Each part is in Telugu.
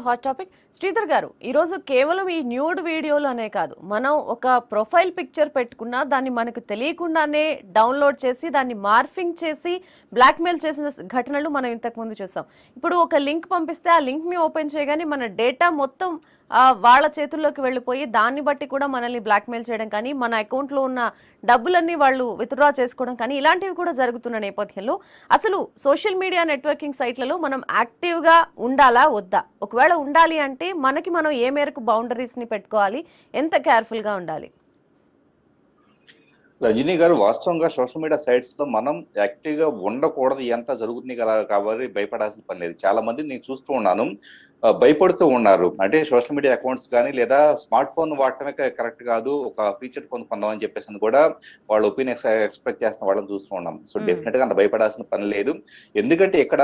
హాట్ టాపిక్ శ్రీధర్ గారు ఈరోజు కేవలం ఈ న్యూడ్ వీడియోలు అనే కాదు మనం ఒక ప్రొఫైల్ పిక్చర్ పెట్టుకున్నా దాన్ని మనకు తెలియకుండానే డౌన్లోడ్ చేసి దాన్ని మార్ఫింగ్ చేసి బ్లాక్మెయిల్ చేసిన ఘటనలు మనం ఇంతకు ముందు చూసాం ఇప్పుడు ఒక లింక్ పంపిస్తే ఆ లింక్ ని ఓపెన్ చేయగానే మన డేటా మొత్తం ఆ, వాళ్ళ చేతుల్లోకి వెళ్ళిపోయి దాన్ని బట్టి కూడా మనల్ని బ్లాక్మెయిల్ చేయడం కానీ మన అకౌంట్లో ఉన్న డబ్బులన్నీ వాళ్ళు విత్డ్రా చేసుకోవడం కానీ ఇలాంటివి కూడా జరుగుతున్న నేపథ్యంలో అసలు సోషల్ మీడియా నెట్వర్కింగ్ సైట్లలో మనం యాక్టివ్గా ఉండాలా వద్దా ఒకవేళ ఉండాలి అంటే మనకి మనం ఏ మేరకు బౌండరీస్ని పెట్టుకోవాలి ఎంత కేర్ఫుల్గా ఉండాలి రజనీ గారు వాస్తవంగా సోషల్ మీడియా సైట్స్ లో మనం యాక్టివ్ గా ఉండకూడదు ఎంత జరుగుతుంది కదా కాబట్టి భయపడాల్సిన పని లేదు చాలా మంది నేను చూస్తూ ఉన్నాను ఆ, భయపడుతూ ఉన్నారు అంటే సోషల్ మీడియా అకౌంట్స్ కానీ లేదా స్మార్ట్ ఫోన్ వాడటమే కరెక్ట్ కాదు ఒక ఫీచర్ ఫోన్ కొందామని చెప్పేసి అని కూడా వాళ్ళ ఒపీనియన్ ఎక్స్ప్రెస్ చేస్తున్న వాళ్ళని చూస్తూ ఉన్నాం సో Hmm. డెఫినెట్ గా అంత భయపడాల్సిన పని లేదు ఎందుకంటే ఇక్కడ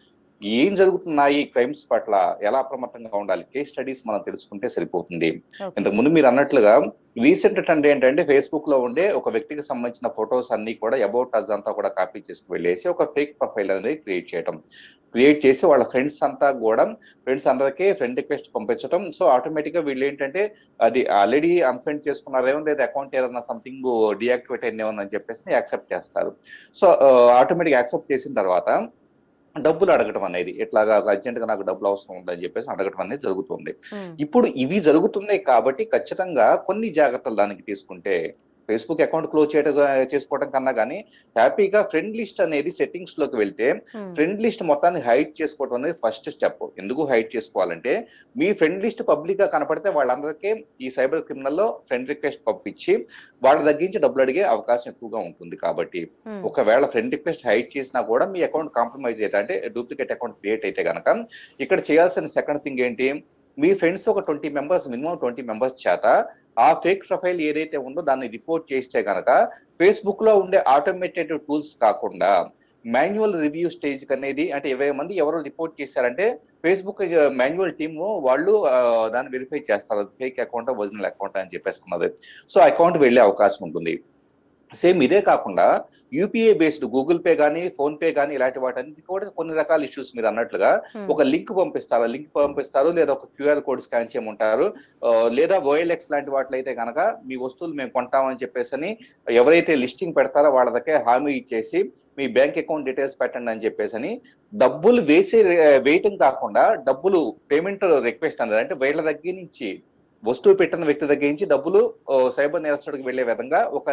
ఏం జరుగుతున్నాయి క్రైమ్స్ పట్ల ఎలా అప్రమత్తంగా ఉండాలి కేస్ స్టడీస్ మనం తెలుసుకుంటే సరిపోతుంది Okay. ఇంతకు ముందు మీరు అన్నట్లుగా రీసెంట్ ట్రెండ్ ఏంటంటే ఫేస్బుక్ లో ఉండే ఒక వ్యక్తికి సంబంధించిన ఫొటోస్ అన్ని కూడా అబౌట్ అజ్ అంతా కూడా కాపీ చేసుకు వెళ్ళేసి ఒక ఫేక్ ప్రొఫైల్ అనేది క్రియేట్ చేయడం క్రియేట్ చేసి వాళ్ళ ఫ్రెండ్స్ అంతా కూడా ఫ్రెండ్స్ అందరికీ ఫ్రెండ్ రిక్వెస్ట్ పంపించడం సో ఆటోమేటిక్ గా వీళ్ళు ఏంటంటే అది ఆల్రెడీ అన్ఫ్రెండ్ చేసుకున్నారేమో లేదా అకౌంట్ ఏదైనా సంథింగ్ డియాక్టివేట్ అయిందేమో అని చెప్పేసి యాక్సెప్ట్ చేస్తారు సో ఆటోమేటిక్ యాక్సెప్ట్ చేసిన తర్వాత డబ్బులు అడగటం అనేది ఎట్లాగా అర్జెంట్ గా నాకు డబ్బులు అవసరం ఉందని చెప్పేసి అడగటం అనేది జరుగుతుంది Hmm. ఇప్పుడు ఇవి జరుగుతున్నాయి కాబట్టి ఖచ్చితంగా కొన్ని జాగ్రత్తలు దానికి తీసుకుంటే ఫేస్బుక్ అకౌంట్ క్లోజ్ చేయడం చేసుకోవడం కన్నా కానీ హ్యాపీగా ఫ్రెండ్ లిస్ట్ అనేది సెట్టింగ్స్ లోకి వెళ్తే Hmm. ఫ్రెండ్ లిస్ట్ మొత్తాన్ని హైడ్ చేసుకోవడం అనేది ఫస్ట్ స్టెప్ ఎందుకు హైడ్ చేసుకోవాలంటే మీ ఫ్రెండ్ లిస్ట్ పబ్లిక్ గా కనపడితే వాళ్ళందరికీ ఈ సైబర్ క్రిమినల్ లో ఫ్రెండ్ రిక్వెస్ట్ పంపించి వాళ్ళ తగ్గించి డబ్బులు అడిగే అవకాశం ఎక్కువగా ఉంటుంది కాబట్టి Hmm. ఒకవేళ ఫ్రెండ్ రిక్వెస్ట్ హైడ్ చేసినా కూడా మీ అకౌంట్ కాంప్రమైజ్ అయితే అంటే డూప్లికేట్ అకౌంట్ క్రియేట్ అయితే కనుక ఇక్కడ చేయాల్సిన సెకండ్ థింగ్ ఏంటి మీ ఫ్రెండ్స్ ఒక twenty members minimum twenty members చేత ఆ ఫేక్ ప్రొఫైల్ ఏదైతే ఉందో దాన్ని రిపోర్ట్ చేస్తే కనుక ఫేస్బుక్ లో ఉండే ఆటోమేటెడ్ టూల్స్ కాకుండా మాన్యువల్ రివ్యూ స్టేజ్ అనేది అంటే ఇరవై మంది ఎవరు రిపోర్ట్ చేశారంటే ఫేస్బుక్ మాన్యువల్ టీమ్ వాళ్ళు ఆ, దాన్ని వెరిఫై చేస్తారు ఫేక్ అకౌంట్ ఒరిజినల్ అకౌంట్ అని చెప్పేస్తున్నది సో అకౌంట్ వెళ్ళే అవకాశం ఉంటుంది సేమ్ ఇదే కాకుండా యూపీఐ బేస్డ్ గూగుల్ పే కానీ ఫోన్ పే కానీ ఇలాంటి వాటన్నిటి కూడా కొన్ని రకాల ఇష్యూస్ మీరు అన్నట్లుగా Hmm. ఒక లింక్ పంపిస్తారు లింక్ పంపిస్తారు లేదా ఒక క్యూఆర్ కోడ్ స్కాన్ చేయమంటారు ఆ, లేదా ఓఎల్ఎక్స్ లాంటి వాటిలో అయితే కనుక మీ వస్తువులు మేము కొంటామని చెప్పేసి అని ఎవరైతే లిస్టింగ్ పెడతారో వాళ్ళ దగ్గర హామీ ఇచ్చేసి మీ బ్యాంక్ అకౌంట్ డీటెయిల్స్ పెట్టండి అని చెప్పేసి అని డబ్బులు వేసే వేయటం కాకుండా డబ్బులు పేమెంట్ రిక్వెస్ట్ అన్నది అంటే వీళ్ళ దగ్గర నుంచి వస్తువు పెట్టిన వ్యక్తి దగ్గర నుంచి డబ్బులు ఆ, సైబర్ నేరస్తుడికి వెళ్లే విధంగా ఒక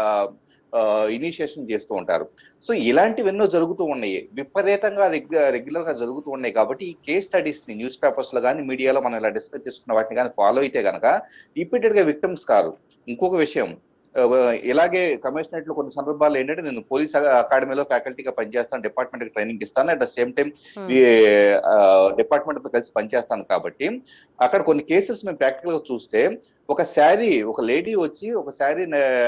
ఇనిషియేషన్ చేస్తూ ఉంటారు సో ఇలాంటివి ఎన్నో జరుగుతూ ఉన్నాయి విపరీతంగా రెగ్యులర్ గా జరుగుతూ ఉన్నాయి కాబట్టి ఈ కేస్ స్టడీస్ ని న్యూస్ పేపర్స్ లో కానీ మీడియాలో మనం ఇలా డిస్కస్ చేసుకున్న వాటిని కానీ ఫాలో అయితే కనుక రిపీటెడ్ గా విక్టిమ్స్ కారు ఇంకొక విషయం ఆ, ఇలాగే కమిషనరేట్ లో కొన్ని సందర్భాలు ఏంటంటే నేను పోలీస్ అకాడమీలో ఫ్యాకల్టీగా పనిచేస్తాను డిపార్ట్మెంట్ ట్రైనింగ్ ఇస్తాను at the same time Hmm. ఈ డిపార్ట్మెంట్ తో కలిసి పనిచేస్తాను కాబట్టి అక్కడ కొన్ని కేసెస్ మేము ప్రాక్టికల్ గా చూస్తే ఒక శారీ ఒక లేడీ వచ్చి ఒక శారీ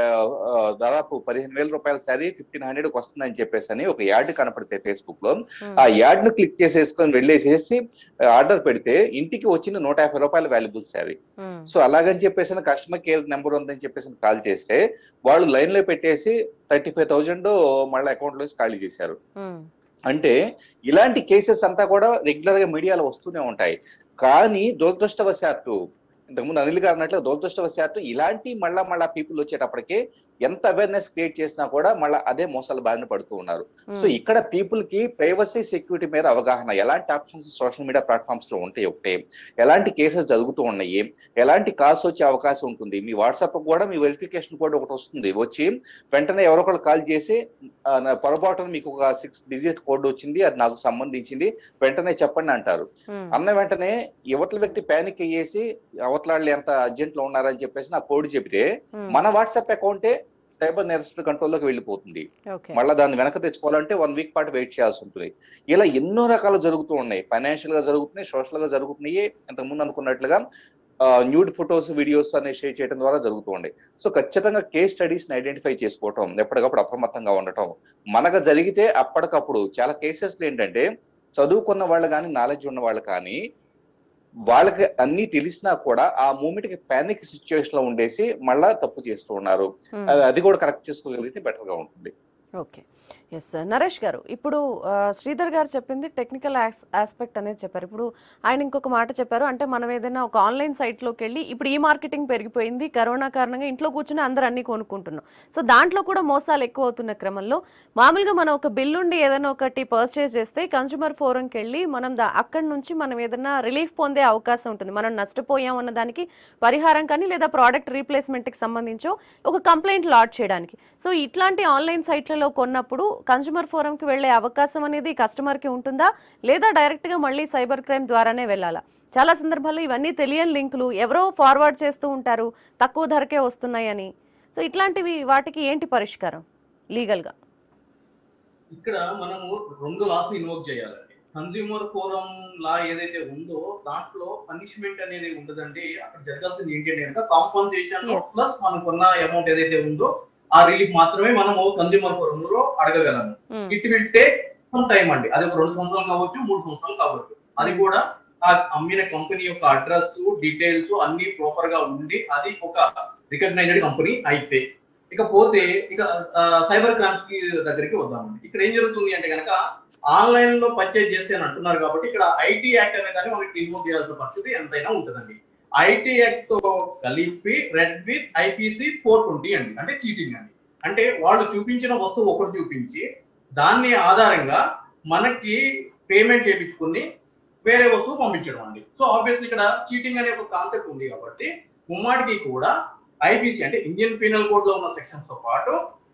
దాదాపు పదిహేను వేల రూపాయల శారీ ఫిఫ్టీన్ హండ్రెడ్ కి వస్తుందని చెప్పేసి అని ఒక యాడ్ కనపడితే ఫేస్బుక్ లో Hmm. ఆ యాడ్ ను క్లిక్ చేసేసుకొని వెళ్ళేసేసి ఆర్డర్ పెడితే ఇంటికి వచ్చింది నూట యాభై రూపాయల వాల్యుబుల్ శారీ Hmm. సో అలాగని చెప్పేసి కస్టమర్ కేర్ నెంబర్ ఉందని చెప్పేసి కాల్ చేస్తే వాళ్ళు లైన్ లో పెట్టేసి థర్టీ ఫైవ్ థౌజండ్ మళ్ళీ అకౌంట్ లోంచి ఖాళీ చేశారు Hmm. అంటే ఇలాంటి కేసెస్ అంతా కూడా రెగ్యులర్ గా మీడియాలో వస్తూనే ఉంటాయి కానీ దురదృష్టవశాత్తు ఇంతకుముందు అనిల్ గారు అన్నట్లు దురదృష్టవశాత్తు ఇలాంటి మళ్ళా మళ్ళా పీపుల్ వచ్చేటప్పటికి ఎంత అవేర్నెస్ క్రియేట్ చేసినా కూడా మళ్ళీ అదే మోసాలు బారిన పడుతూ ఉన్నారు సో Hmm. ఇక్కడ పీపుల్ కి ప్రైవసీ సెక్యూరిటీ మీద అవగాహన ఎలాంటి ఆప్షన్స్ సోషల్ మీడియా ప్లాట్ఫామ్స్ లో ఉంటాయి ఒకటే ఎలాంటి కేసెస్ జరుగుతూ ఉన్నాయి ఎలాంటి కాల్స్ వచ్చే అవకాశం ఉంటుంది మీ వాట్సాప్ కూడా మీ వెరిఫికేషన్ కోడ్ ఒకటి వస్తుంది వచ్చి వెంటనే ఎవరో ఒకరు కాల్ చేసి ఆ, నా పొరపాటున మీకు ఒక సిక్స్ డిజిట్ కోడ్ వచ్చింది అది నాకు సంబంధించింది వెంటనే చెప్పండి అంటారు Hmm. అన్న వెంటనే యువతల వ్యక్తి ప్యానిక్ అయ్యేసి అవతలాళ్ళు ఎంత అర్జెంట్ లో ఉన్నారని చెప్పేసి నా కోడ్ చెబితే Hmm. మన వాట్సాప్ అకౌంటే సైబర్ నేరస్తుల కంట్రోల్లోకి వెళ్ళిపోతుంది Okay. మళ్ళీ దాన్ని వెనక తెచ్చుకోవాలంటే వన్ వీక్ పాటు వెయిట్ చేయాల్సి ఉంటుంది ఇలా ఎన్నో రకాలు జరుగుతూ ఉన్నాయి ఫైనాన్షియల్ గా జరుగుతున్నాయి సోషల్ గా జరుగుతున్నాయి ఇంతకు ముందు అనుకున్నట్లుగా న్యూడ్ ఫొటోస్ వీడియోస్ అనేవి షేర్ చేయడం ద్వారా జరుగుతూ ఉన్నాయి సో ఖచ్చితంగా కేస్ స్టడీస్ ని ఐడెంటిఫై చేసుకోవటం ఎప్పటికప్పుడు అప్రమత్తంగా ఉండటం మనకు జరిగితే అప్పటికప్పుడు చాలా కేసెస్ ఏంటంటే చదువుకున్న వాళ్ళు కానీ నాలెడ్జ్ ఉన్న వాళ్ళు కానీ వాళ్ళకి అన్ని తెలిసినా కూడా ఆ మూమెంట్ కి పానిక్ సిచ్యువేషన్ లో ఉండేసి మళ్ళా తప్పు చేస్తూ ఉన్నారు Hmm. అది- అది కూడా కరెక్ట్ చేసుకోగలిగితే బెటర్ గా ఉంటుంది ఓకే ఎస్ సార్ నరేష్ గారు ఇప్పుడు ఆ, శ్రీధర్ గారు చెప్పింది టెక్నికల్ ఆస్పెక్ట్ అనేది చెప్పారు ఇప్పుడు ఆయన ఇంకొక మాట చెప్పారు అంటే మనం ఏదైనా ఒక ఆన్లైన్ సైట్లోకి వెళ్ళి ఇప్పుడు ఈ మార్కెటింగ్ పెరిగిపోయింది కరోనా కారణంగా ఇంట్లో కూర్చుని అందరూ అన్ని కొనుక్కుంటున్నాం సో దాంట్లో కూడా మోసాలు ఎక్కువ అవుతున్న క్రమంలో మామూలుగా మనం ఒక బిల్ ఉండి ఏదైనా ఒకటి పర్చేస్ చేస్తే కన్స్యూమర్ ఫోరంకి వెళ్ళి మనం దా అక్కడి నుంచి మనం ఏదైనా రిలీఫ్ పొందే అవకాశం ఉంటుంది మనం నష్టపోయాం అన్న దానికి పరిహారం కానీ లేదా ప్రోడక్ట్ రీప్లేస్మెంట్కి సంబంధించో ఒక కంప్లైంట్ లాడ్ చేయడానికి సో ఇట్లాంటి ఆన్లైన్ సైట్లలో కొన్నప్పుడు కన్స్యూమర్ ఫోరంకి వెళ్ళే అవకాశం అనేది కస్టమర్కి ఉంటుందా లేదా డైరెక్ట్గా మళ్ళీ సైబర్ క్రైమ్ ద్వారానే వెళ్ళాలా చాలా సందర్భాల్లో ఇవన్నీ తెలియని లింకులు ఎవరో ఫార్వర్డ్ చేస్తూ ఉంటారు తక్కువ ధరకే వస్తున్నాయని సో ఇట్లాంటివి వాటికి ఏంటి పరిష్కారం లీగల్గా ఇక్కడ మనము రెండు లాస్ ఇన్వోక్ చేయాలండి కన్స్యూమర్ ఫోరం లా ఏదైతే ఉందో దాంట్లో పనిష్మెంట్ అనేది ఉండదండి అక్కడ జరగాల్సింది ఏంటి అంటే కనుక కాంపన్సేషన్ Yes. ప్లస్ మనకున్న అమౌంట్ ఏదైతే ఉందో ఆ రిలీఫ్ మాత్రమే మనము కన్స్యూమర్ ఫోరం లో అడగగలము it will take some time అండి అది ఒక రెండు సంవత్సరాలు కావచ్చు మూడు సంవత్సరాలు కావచ్చు అది కూడా ఆ అమ్మిన కంపెనీ యొక్క అడ్రస్ డీటెయిల్స్ అన్ని ప్రాపర్ గా ఉండి అది ఒక రికగ్నైజ్డ్ కంపెనీ అయితే ఇకపోతే ఇక సైబర్ క్రైమ్స్ కి దగ్గరికి వద్దామండి ఇక్కడ ఏం జరుగుతుంది అంటే కనుక ఆన్లైన్ లో పర్చేజ్ చేస్తే అని అంటున్నారు కాబట్టి ఇక్కడ ఐటీ యాక్ట్ అనే దాన్ని మనకి ఇన్వోక్ చేయాల్సిన పరిస్థితి ఎంతైనా ఉంటుందండి ఐటీ యాక్ట్ తో కలిపి read with IPC four twenty అండి అంటే చీటింగ్ అండి అంటే వాళ్ళు చూపించిన వస్తువు ఒకటి చూపించి దాన్ని ఆధారంగా మనకి పేమెంట్ చేయించుకుని వేరే వస్తువు పంపించడం అండి సో ఆబ్వియస్లీ ఇక్కడ చీటింగ్ అనే ఒక కాన్సెప్ట్ ఉంది కాబట్టి ముమ్మాటికి కూడా ఐపీసీ అంటే ఇండియన్ పీనల్ కోడ్ లో ఉన్న సెక్షన్స్ తో పాటు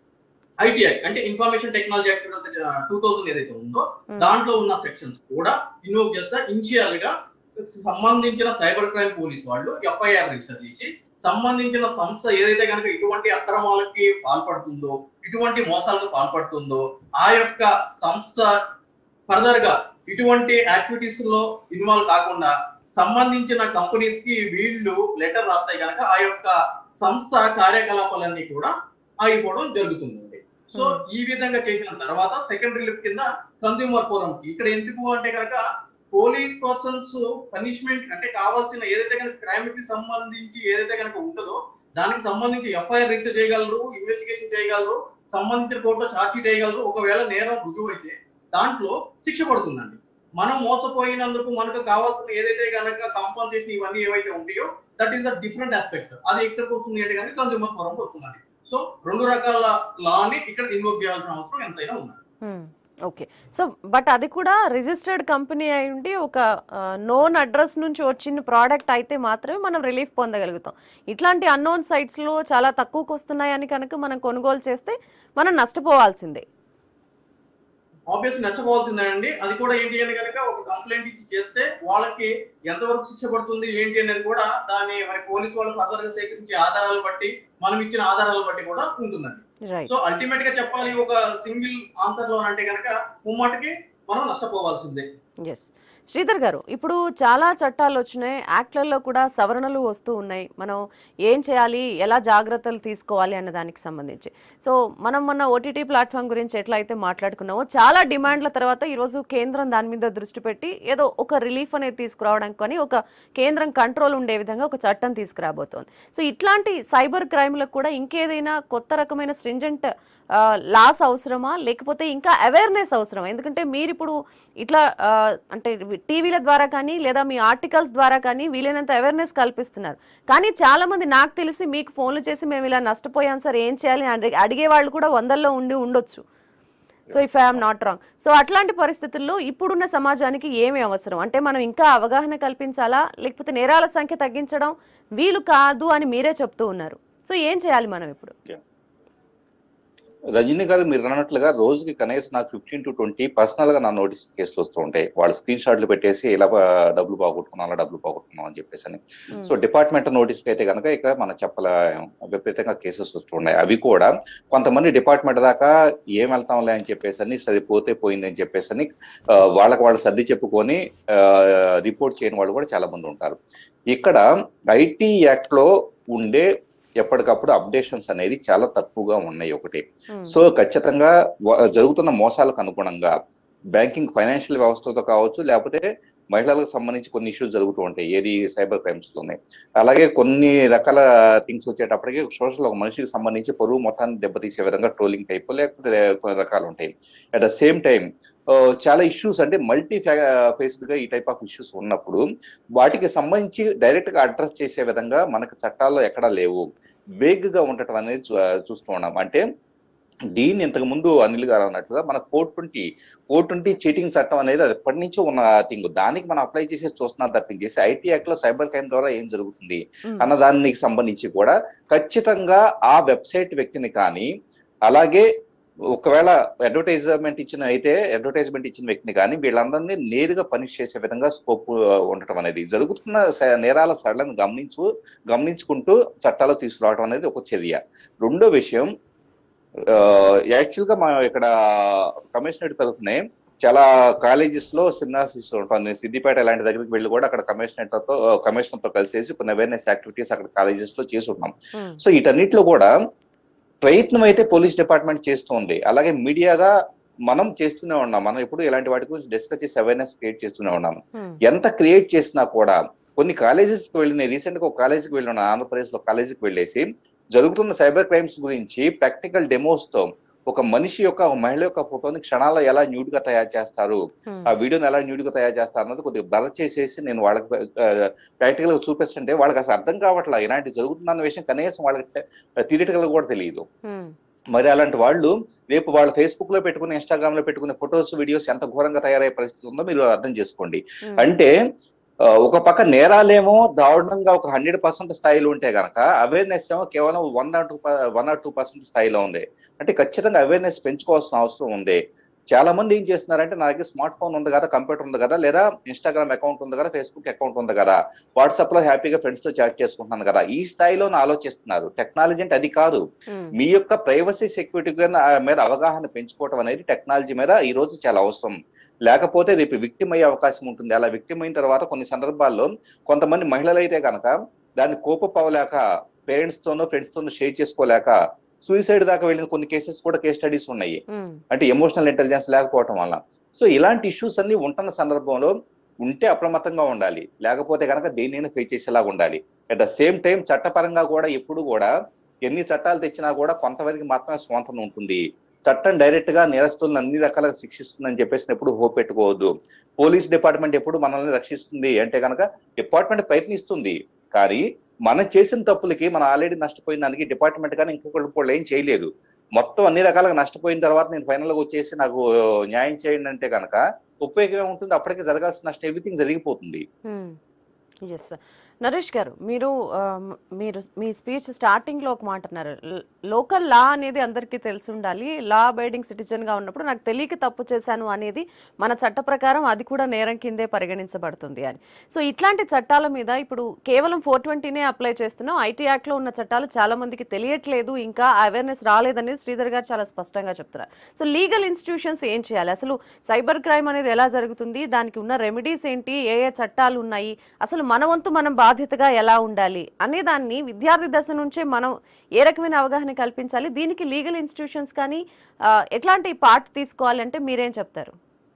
ఐటీ యాక్ట్ అంటే information technology act two thousand ఏదైతే ఉందో దాంట్లో ఉన్న సెక్షన్స్ కూడా ఇన్వోక్ చేస్తా ఇనిషియల్ గా సంబంధించిన సైబర్ క్రైమ్ పోలీస్ వాళ్ళు ఎఫ్ఐఆర్ రిజిస్టర్ చేసి సంబంధించిన సంస్థ ఏదైతే కనుక ఇటువంటి అక్రమాలకి పాల్పడుతుందో ఇటువంటి మోసాలకు పాల్పడుతుందో ఆ యొక్క సంస్థ ఫర్దర్ గా ఇటువంటి యాక్టివిటీస్ లో ఇన్వాల్వ్ కాకుండా సంబంధించిన కంపెనీస్ కి వీళ్ళు లెటర్ రాస్తాయి కనుక ఆ యొక్క సంస్థ కార్యకలాపాలన్నీ కూడా ఆగిపోవడం జరుగుతుందండి సో ఈ విధంగా చేసిన తర్వాత సెకండ్ రిలీఫ్ కింద కన్స్యూమర్ ఫోరం కి ఇక్కడ ఎందుకు అంటే కనుక పోలీస్ పర్సన్స్ పనిష్మెంట్ అంటే కావాల్సిన ఏదైతే కనుక క్రైమ్ కి సంబంధించి ఏదైతే కనుక ఉంటుందో దానికి సంబంధించి ఎఫ్ఐఆర్ రిజిస్టర్ చేయగలరు ఇన్వెస్టిగేషన్ చేయగలరు సంబంధించిన కోర్టులో ఛార్జ్ షీట్ వేయగలరు ఒకవేళ నేరం రుజువు అయితే దాంట్లో శిక్ష పడుతుందండి మనం మోసపోయినందుకు మనకు కావాల్సిన ఏదైతే కనుక కాంపన్సేషన్ ఇవన్నీ ఏవైతే ఉంటాయో that is the different aspect అది ఎక్కడికి వస్తుంది అంటే కనుక కన్స్యూమర్ ఫోరం వస్తుందండి సో రెండు రకాల లాని ఇక్కడ ఇన్వోక్ చేయాల్సిన అవసరం ఎంతైనా ఉంది ఓకే సో బట్ అది కూడా రిజిస్టర్డ్ కంపెనీ అయి ఉండి ఒక నోన్ అడ్రస్ నుంచి వచ్చిన ప్రోడక్ట్ అయితే మాత్రమే మనం రిలీఫ్ పొందగలుగుతాం ఇట్లాంటి అన్నోన్ సైట్స్లో చాలా తక్కువకు వస్తున్నాయని కనుక మనం కొనుగోలు చేస్తే మనం నష్టపోవాల్సిందే ఆబ్వియస్ నష్టపోవాల్సిందేనండి అది కూడా ఏంటి అని కనుక ఒక కంప్లైంట్ ఇచ్చి చేస్తే వాళ్ళకి ఎంతవరకు శిక్ష పడుతుంది ఏంటి అనేది కూడా దాన్ని మరి పోలీసు వాళ్ళు ఫర్దర్ గా సేకరించే ఆధారాలను బట్టి మనం ఇచ్చిన ఆధారాలను బట్టి కూడా ఉంటుందండి రైట్ సో అల్టిమేట్ గా చెప్పాలి ఒక సింగిల్ ఆన్సర్ లో అంటే కనుక ముమ్మాటికి మనం నష్టపోవాల్సిందే ఎస్ శ్రీధర్ గారు ఇప్పుడు చాలా చట్టాలు వచ్చినాయి యాక్ట్లలో కూడా సవరణలు వస్తూ ఉన్నాయి మనం ఏం చేయాలి ఎలా జాగ్రత్తలు తీసుకోవాలి అన్న దానికి సంబంధించి సో మనం మొన్న ఓటీటీ ప్లాట్ఫామ్ గురించి ఎట్లా అయితే మాట్లాడుకున్నామో చాలా డిమాండ్ల తర్వాత ఈరోజు కేంద్రం దాని మీద దృష్టి పెట్టి ఏదో ఒక రిలీఫ్ అనేది తీసుకురావడానికి కానీ ఒక కేంద్రం కంట్రోల్ ఉండే విధంగా ఒక చట్టం తీసుకురాబోతోంది సో ఇట్లాంటి సైబర్ క్రైమ్లకు కూడా ఇంకేదైనా కొత్త రకమైన స్ట్రింజెంట్ లాస్ అవసరమా లేకపోతే ఇంకా అవేర్నెస్ అవసరమా ఎందుకంటే మీరు ఇప్పుడు ఇట్లా ఆ, అంటే టీవీల ద్వారా కానీ లేదా మీ ఆర్టికల్స్ ద్వారా కానీ వీలైనంత అవేర్నెస్ కల్పిస్తున్నారు కానీ చాలా మంది నాకు తెలిసి మీకు ఫోన్లు చేసి మేము ఇలా నష్టపోయాం సార్ ఏం చేయాలి అని అడిగే- అడిగే వాళ్ళు కూడా వందల్లో ఉండి ఉండొచ్చు so if I'm not wrong so అట్లాంటి పరిస్థితుల్లో ఇప్పుడున్న సమాజానికి ఏమి అవసరం అంటే మనం ఇంకా అవగాహన కల్పించాలా లేకపోతే నేరాల సంఖ్య తగ్గించడం వీలు కాదు అని మీరే చెప్తూ ఉన్నారు సో ఏం చేయాలి మనం ఇప్పుడు రజనీ గారు మీరు అన్నట్లుగా రోజుకి కనీసం నాకు ఫిఫ్టీన్ టు ట్వంటీ పర్సనల్ గా నా నోటీస్ కేసులు వస్తూ ఉంటాయి వాళ్ళు స్క్రీన్ షాట్లు పెట్టేసి ఇలా ఆ, డబ్బులు పోగొట్టుకున్నాం అలా డబ్బులు పోగొట్టుకున్నాం అని చెప్పేసి అని సో డిపార్ట్మెంట్ నోటీస్ అయితే కనుక ఇక మన చెప్పల విపరీతంగా కేసెస్ వస్తున్నాయి అవి కూడా కొంతమంది డిపార్ట్మెంట్ దాకా ఏం వెళ్తాంలే అని చెప్పేసి అని సరిపోతే పోయింది అని చెప్పేసి అని ఆ, వాళ్ళకి వాళ్ళు సర్ది చెప్పుకొని రిపోర్ట్ చేయని వాళ్ళు కూడా చాలా మంది ఉంటారు ఇక్కడ ఐటీ యాక్ట్ లో ఉండే ఎప్పటికప్పుడు అప్డేషన్స్ అనేది చాలా తక్కువగా ఉన్నాయి ఒకటి Hmm. సో ఖచ్చితంగా వ- జరుగుతున్న మోసాలకు అనుగుణంగా బ్యాంకింగ్ ఫైనాన్షియల్ వ్యవస్థతో కావచ్చు లేకపోతే మహిళలకు సంబంధించి కొన్ని ఇష్యూస్ జరుగుతూ ఉంటాయి ఏది సైబర్ క్రైమ్స్ లోనే అలాగే కొన్ని రకాల థింగ్స్ వచ్చేటప్పటికి సోషల్ ఒక మనిషికి సంబంధించి పొరుగు మొత్తాన్ని దెబ్బతీసే విధంగా ట్రోలింగ్ టైప్ లేకపోతే కొన్ని రకాలు ఉంటాయి అట్ ద సేమ్ టైం చాలా ఇష్యూస్ అంటే మల్టీ ఫేస్డ్ గా ఈ టైప్ ఆఫ్ ఇష్యూస్ ఉన్నప్పుడు వాటికి సంబంధించి డైరెక్ట్ గా అడ్రస్ చేసే విధంగా మనకు చట్టాల్లో ఎక్కడా లేవు వేగ్ గా ఉండటం అనేది చూ- చూస్తూ ఉన్నాం అంటే దీన్ని ఇంతకు ముందు అనిల్ గారు అన్నట్టుగా మన four twenty four twenty cheating చట్టం అనేది అది ఎప్పటి నుంచో ఉన్న థింగ్ దానికి మనం అప్లై చేసి చూస్తున్నారు తప్పించేసి ఐటీ యాక్ట్ లో సైబర్ క్రైమ్ ద్వారా ఏం జరుగుతుంది ఉమ్, అన్న దానికి సంబంధించి కూడా ఖచ్చితంగా ఆ వెబ్సైట్ వ్యక్తిని కానీ అలాగే ఒకవేళ అడ్వర్టైజ్మెంట్ ఇచ్చిన అయితే అడ్వర్టైజ్మెంట్ ఇచ్చిన వ్యక్తిని కానీ వీళ్ళందరినీ నేరుగా పనిష్ చేసే విధంగా స్కోప్ ఉండటం అనేది జరుగుతున్న స- నేరాల సరళను గమనించు గమనించుకుంటూ చట్టాలు తీసుకురావడం అనేది ఒక చర్య రెండో విషయం యాక్చువల్ గా మనం ఇక్కడ కమిషనరేట్ తరఫునే చాలా కాలేజెస్ లో సెమినార్స్ ఇస్తూ ఉంటాం నేను సిద్దిపేట ఇలాంటి దగ్గరికి వెళ్ళి కూడా అక్కడ కమిషనర్ తో కమిషనర్ తో కలిసేసి కొన్ని అవేర్నెస్ యాక్టివిటీస్ అక్కడ కాలేజెస్ లో చేసి ఉన్నాం ఉమ్, సో వీటన్నిటిలో కూడా ప్రయత్నం అయితే పోలీస్ డిపార్ట్మెంట్ చేస్తుంది అలాగే మీడియాగా మనం చేస్తూనే ఉన్నాం మనం ఎప్పుడు ఇలాంటి వాటి గురించి డిస్కస్ చేసి అవేర్నెస్ క్రియేట్ చేస్తూనే ఉన్నాం ఉమ్, ఎంత క్రియేట్ చేసినా కూడా కొన్ని కాలేజెస్ కి వెళ్ళిన రీసెంట్ గా ఒక కాలేజీకి వెళ్ళిన ఆంధ్రప్రదేశ్ లో కాలేజీకి వెళ్ళేసి జరుగుతున్న సైబర్ క్రైమ్స్ గురించి ప్రాక్టికల్ డెమోస్ తో ఒక మనిషి యొక్క ఒక మహిళ యొక్క ఫోటోని క్షణాల్లో ఎలా న్యూడ్ గా తయారు చేస్తారు ఉమ్, ఆ వీడియోని ఎలా న్యూడ్ గా తయారు చేస్తారు అన్నది కొద్దిగా బ్లర్ చేసేసి నేను వాళ్ళకి ప్రాక్టికల్ గా చూపిస్తుంటే వాళ్ళకి అసలు అర్థం కావట్లా ఇలాంటి జరుగుతుందన్న విషయం కనీసం వాళ్ళకి థియరిటికల్ కూడా తెలియదు ఉమ్, మరి అలాంటి వాళ్ళు రేపు వాళ్ళ ఫేస్బుక్ లో పెట్టుకుని ఇన్స్టాగ్రామ్ లో పెట్టుకునే ఫొటోస్ వీడియోస్ ఎంత ఘోరంగా తయారయ్యే పరిస్థితి ఉందో మీరు అర్థం చేసుకోండి ఉమ్, అంటే ఆ, ఒక పక్క నేరాలేమో దారుణంగా ఒక హండ్రెడ్ పర్సెంట్ స్థాయిలో ఉంటే గనక అవేర్నెస్ ఏమో కేవలం one or two one or two percent స్థాయిలో ఉంది అంటే ఖచ్చితంగా అవేర్నెస్ పెంచుకోవాల్సిన అవసరం ఉంది చాలా మంది ఏం చేస్తున్నారంటే నా దగ్గర స్మార్ట్ ఫోన్ ఉంది కదా కంప్యూటర్ ఉంది కదా లేదా ఇన్స్టాగ్రామ్ అకౌంట్ ఉంది కదా ఫేస్బుక్ అకౌంట్ ఉంది కదా వాట్సాప్ లో హ్యాపీగా ఫ్రెండ్స్ తో చాట్ చేసుకుంటున్నాను కదా ఈ స్థాయిలో ఆలోచిస్తున్నారు టెక్నాలజీ అంటే అది కాదు ఉమ్, మీ యొక్క ప్రైవసీ సెక్యూరిటీ మీద అవగాహన పెంచుకోవడం అనేది టెక్నాలజీ మీద ఈ రోజు చాలా అవసరం లేకపోతే రేపు విక్టిమ్ అయ్యే అవకాశం ఉంటుంది అలా విక్టిమ్ అయిన తర్వాత కొన్ని సందర్భాల్లో కొంతమంది మహిళలు అయితే కనుక దాన్ని కోపపవలేక పేరెంట్స్ తోనో ఫ్రెండ్స్ తోనో షేర్ చేసుకోలేక సూసైడ్ దాకా వెళ్ళిన కొన్ని కేసెస్ కూడా కేస్ స్టడీస్ ఉన్నాయి ఉమ్, అంటే ఎమోషనల్ ఇంటెలిజెన్స్ లేకపోవటం వల్ల సో ఇలాంటి ఇష్యూస్ అన్ని ఉంటున్న సందర్భంలో ఉంటే అప్రమత్తంగా ఉండాలి లేకపోతే కనుక దేనినైనా ఫేస్ చేసేలాగా ఉండాలి అట్ ద సేమ్ టైం చట్టపరంగా కూడా ఎప్పుడు కూడా ఎన్ని చట్టాలు తెచ్చినా కూడా కొంతవరకు మాత్రమే స్వాతంత్రం ఉంటుంది చట్టం డైరెక్ట్ గా నేరస్తులను అన్ని రకాలుగా శిక్షిస్తుందని చెప్పేసి ఎప్పుడు హోప్ పెట్టుకోవద్దు పోలీస్ డిపార్ట్మెంట్ ఎప్పుడు మనల్ని రక్షిస్తుంది అంటే కనుక డిపార్ట్మెంట్ ప్రయత్నిస్తుంది కానీ మనం చేసిన తప్పులకి మనం ఆల్రెడీ నష్టపోయిన దానికి డిపార్ట్మెంట్ కానీ ఇంకొకళ్ళు కూడా ఏం చేయలేదు మొత్తం అన్ని రకాలుగా నష్టపోయిన తర్వాత నేను ఫైనల్ గా వచ్చేసి నాకు న్యాయం చేయండి అంటే కనుక ఉపయోగం ఉంటుంది అప్పటికే జరగాల్సిన నష్టం ఎవ్రీథింగ్ జరిగిపోతుంది ఎస్ నరేష్ గారు మీరు ఆ, మ్- మీరు మీ స్పీచ్ స్టార్టింగ్లో ఒక మాట అన్నారు లోకల్ లా అనేది అందరికీ తెలిసి ఉండాలి లా అబైడింగ్ సిటిజన్గా ఉన్నప్పుడు నాకు తెలియక తప్పు చేశాను అనేది మన చట్ట ప్రకారం అది కూడా నేరం కిందే పరిగణించబడుతుంది అని సో ఇట్లాంటి చట్టాల మీద ఇప్పుడు కేవలం ఫోర్ ట్వంటీనే అప్లై చేస్తున్నాం ఐటీ యాక్ట్లో ఉన్న చట్టాలు చాలా మందికి తెలియట్లేదు ఇంకా అవేర్నెస్ రాలేదని శ్రీధర్ గారు చాలా స్పష్టంగా చెప్తున్నారు సో లీగల్ ఇన్స్టిట్యూషన్స్ ఏం చేయాలి అసలు సైబర్ క్రైమ్ అనేది ఎలా జరుగుతుంది దానికి ఉన్న రెమెడీస్ ఏంటి ఏ ఏ చట్టాలు ఉన్నాయి అసలు మన వంతు మనం బాధ్యతగా ఎలా ఉండాలి అనే దాన్ని విద్యార్థి దశ నుంచే మనం ఏ రకమైన అవగాహన కల్పించాలి దీనికి లీగల్ ఇన్స్టిట్యూషన్స్ కానీ ఆ, ఎట్లాంటి పార్ట్ తీసుకోవాలంటే మీరేం చెప్తారు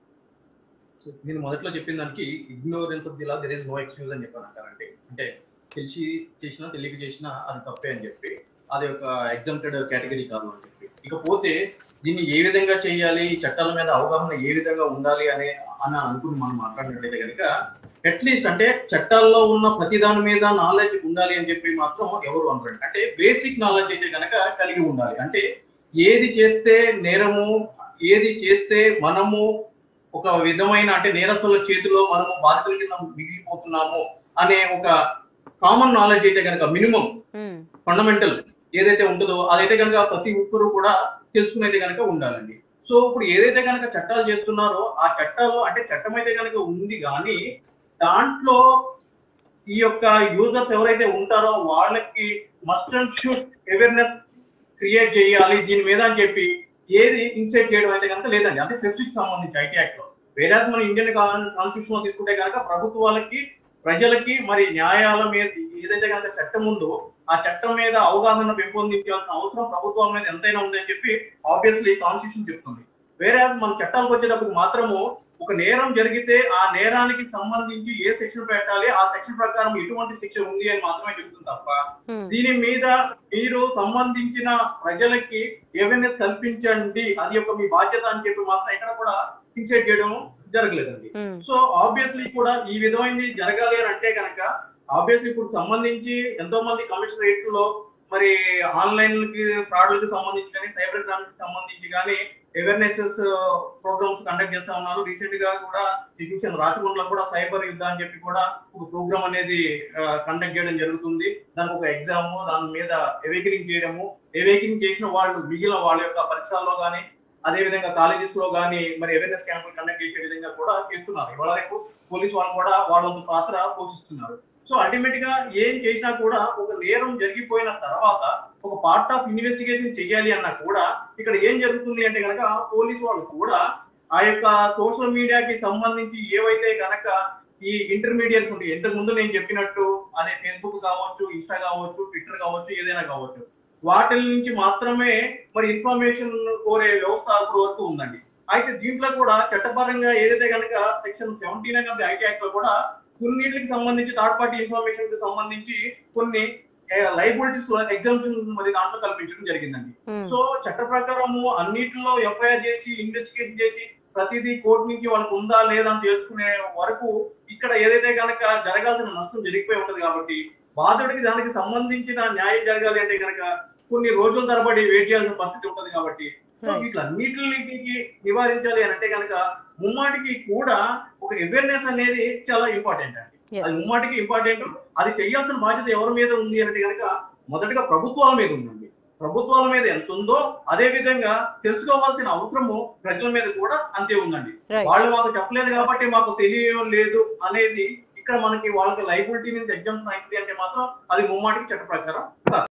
నేను మొదట్లో చెప్పిన దానికి ignorance of the law there is no excuse అని చెప్పాను అంటారండి అంటే తెలిసి చేసినా తెలియక చేసినా అది తప్పే అని చెప్పి అది ఒక ఎగ్జామ్టెడ్ కేటగిరీ కాదు అని చెప్పి ఇకపోతే దీన్ని ఏ విధంగా చేయాలి ఈ చట్టాల మీద అవగాహన ఏ విధంగా ఉండాలి అనే అని అనుకుని మనం మాట్లాడినట్లయితే కనుక అట్లీస్ట్ అంటే చట్టాల్లో ఉన్న ప్రతి దాని మీద నాలెడ్జ్ ఉండాలి అని చెప్పి మాత్రం ఎవరు అనరండి అంటే బేసిక్ నాలెడ్జ్ అయితే కనుక కలిగి ఉండాలి అంటే ఏది చేస్తే నేరము ఏది చేస్తే మనము ఒక విధమైన అంటే నేరస్తుల చేతిలో మనము బాధితుల కింద మిగిలిపోతున్నాము అనే ఒక కామన్ నాలెడ్జ్ అయితే కనుక మినిమం ఉమ్, ఫండమెంటల్ ఏదైతే ఉంటుందో అదైతే కనుక ప్రతి ఒక్కరు కూడా తెలుసుకునేది కనుక ఉండాలండి సో ఇప్పుడు ఏదైతే కనుక చట్టాలు చేస్తున్నారో ఆ చట్టాలు అంటే చట్టం అయితే కనుక ఉంది కానీ దాంట్లో ఈ యొక్క యూజర్స్ ఎవరైతే ఉంటారో వాళ్ళకి must and should awareness create చేయాలి దీని మీద అని చెప్పి ఏది ఇన్సైట్ చేయడం అయితే కనుక లేదండి అంటే స్పెసిఫిక్ సంబంధించి ఐటీ యాక్ట్ లో వేరే మన ఇండియన్ కాన్స్టిట్యూషన్ లో తీసుకుంటే కనుక ప్రభుత్వాలకి ప్రజలకి మరి న్యాయాల మీద ఏదైతే కనుక చట్టం ఉందో ఆ చట్టం మీద అవగాహన పెంపొందించాల్సిన అవసరం ప్రభుత్వం మీద ఎంతైనా ఉందని చెప్పి ఆబ్వియస్లీ కాన్స్టిట్యూషన్ చెప్తుంది వేరే మన చట్టాలకు వచ్చేటప్పుడు మాత్రము ఒక నేరం జరిగితే ఆ నేరానికి సంబంధించి ఏ సెక్షన్ పెట్టాలి ఆ సెక్షన్ ప్రకారం ఎటువంటి శిక్ష ఉంది అని మాత్రమే చెప్తుంది తప్ప ఉమ్, దీని మీద మీరు సంబంధించిన ప్రజలకి అవేర్నెస్ కల్పించండి అది ఒక మీ బాధ్యత అని చెప్పి మాత్రం ఎక్కడ కూడా ఫిక్సేట్ చేయడం జరగలేదండి ఉమ్, సో ఆబ్వియస్లీ కూడా ఈ విధమైనది జరగాలి అని అంటే కనుక ఆబ్వియస్లీ ఇప్పుడు సంబంధించి ఎంతో మంది కమిషనరేట్ లో మరి ఆన్లైన్ కి ఫ్రాడ్లకు సంబంధించి కానీ సైబర్ క్రైమ్ కి సంబంధించి కానీ అవేర్నెస్ ప్రోగ్రామ్స్ కండక్ట్ చేస్తా ఉన్నారు రీసెంట్ గా కూడా ఈ చూసాను రాచకొండలో కూడా సైబర్ యుద్ధ అని చెప్పి కూడా ఒక ప్రోగ్రామ్ అనేది కండక్ట్ చేయడం జరుగుతుంది దానికి ఒక ఎగ్జామ్ దాని మీద ఎవేకరింగ్ చేయడము ఎవేకరింగ్ చేసిన వాళ్ళు మిగిలిన వాళ్ళ యొక్క పరిసరాల్లో కానీ అదే విధంగా కాలేజెస్ లో కానీ మరి అవేర్నెస్ క్యాంపులు కండక్ట్ చేసే విధంగా కూడా చేస్తున్నారు ఇవాళ రేపు పోలీస్ వాళ్ళు కూడా వాళ్ళ వంతు పాత్ర పోషిస్తున్నారు సో అల్టిమేట్ గా ఏం చేసినా కూడా ఒక నేరం జరిగిపోయిన తర్వాత ఒక పార్ట్ ఆఫ్ ఇన్వెస్టిగేషన్ చెయ్యాలి అన్నా కూడా ఇక్కడ ఏం జరుగుతుంది అంటే కనుక పోలీస్ వాళ్ళు కూడా ఆ యొక్క సోషల్ మీడియాకి సంబంధించి ఏవైతే గనక ఈ ఇంటర్మీడియట్స్ ఉంటాయి ఇంతకు ముందు నేను చెప్పినట్టు అదే ఫేస్బుక్ కావచ్చు ఇన్స్టా కావచ్చు ట్విట్టర్ కావచ్చు ఏదైనా కావచ్చు వాటి నుంచి మాత్రమే మరి ఇన్ఫర్మేషన్ కోరే వ్యవస్థ ఇప్పుడు వరకు ఉందండి అయితే దీంట్లో కూడా చట్టపరంగా ఏదైతే కనుక section seventeen of the IT act లో కూడా కొన్నిటికి సంబంధించి థర్డ్ పార్టీ ఇన్ఫర్మేషన్ కి సంబంధించి కొన్ని లైబిలిటీస్ ఎగ్జామ్షన్ మరి దాంట్లో కల్పించడం జరిగిందండి ఉమ్, సో చట్ట ప్రకారము అన్నిటిలో ఎఫ్ఐఆర్ చేసి ఇన్వెస్టిగేషన్ చేసి ప్రతిదీ కోర్టు నుంచి వాళ్ళకు ఉందా లేదా అని తెలుసుకునే వరకు ఇక్కడ ఏదైతే కనుక జరగాల్సిన నష్టం జరిగిపోయి ఉంటది కాబట్టి బాధుడికి దానికి సంబంధించిన న్యాయం జరగాలి అంటే కనుక కొన్ని రోజుల తరబడి వెయిట్ చేయాల్సిన పరిస్థితి ఉంటది కాబట్టి సో Right. వీటిలన్నిటికి నివారించాలి అని అంటే కనుక ముమ్మాటికి కూడా ఒక అవేర్నెస్ అనేది చాలా ఇంపార్టెంట్ అండి yes. అది ముమ్మాటికి ఇంపార్టెంట్ అది చేయాల్సిన బాధ్యత ఎవరి మీద ఉంది అంటే కనుక మొదటగా ప్రభుత్వాల మీద ఉందండి ప్రభుత్వాల మీద ఎంత ఉందో అదే విధంగా తెలుసుకోవాల్సిన అవసరము ప్రజల మీద కూడా అంతే ఉందండి Right. వాళ్ళు మాకు చెప్పలేదు కాబట్టి మాకు తెలియడం లేదు అనేది ఇక్కడ మనకి వాళ్ళకి లైబిలిటీ నుంచి ఎగ్జామ్స్ అయింది అంటే మాత్రం అది ముమ్మాటికి చట్ట ప్రకారం కాదు